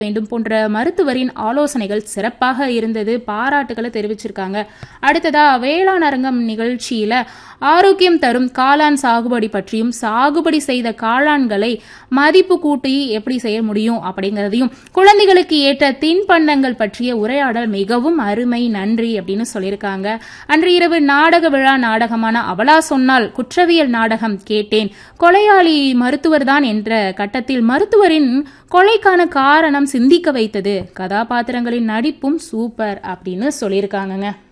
வேண்டும் போன்ற மருத்துவரின் ஆலோசனைகள் சிறப்பாக இருந்தது பாராட்டுகளை தெரிவிச்சிருக்காங்க அடுத்ததா வேளாண் அரங்கம் நிகழ்ச்சியில ஆரோக்கியம் தரும் காளான் சாகுபடி பற்றியும் சாகுபடி செய்த காளான்களை மதிப்பு கூட்டி எப்படி செய்ய முடியும் அப்படிங்கறதையும் குழந்தைகளுக்கு ஏற்ற தின்பண்டங்கள் பற்றிய உரையாடல் மிகவும் அருமை நன்றி அப்படின்னு சொல்லியிருக்காங்க அன்று இரவு நாடக விழா நாடகமான அவளா சொன்னால் குற்றவியல் நாடகம் கேட்டேன் கொலையாளி மருத்துவர்தான் என்ற கட்டத்தில் மருத்துவரின் கொலைக்கான காரணம் சிந்திக்க வைத்தது கதாபாத்திரங்களின் நடிப்பும் சூப்பர் அப்படின்னு சொல்லியிருக்காங்கங்க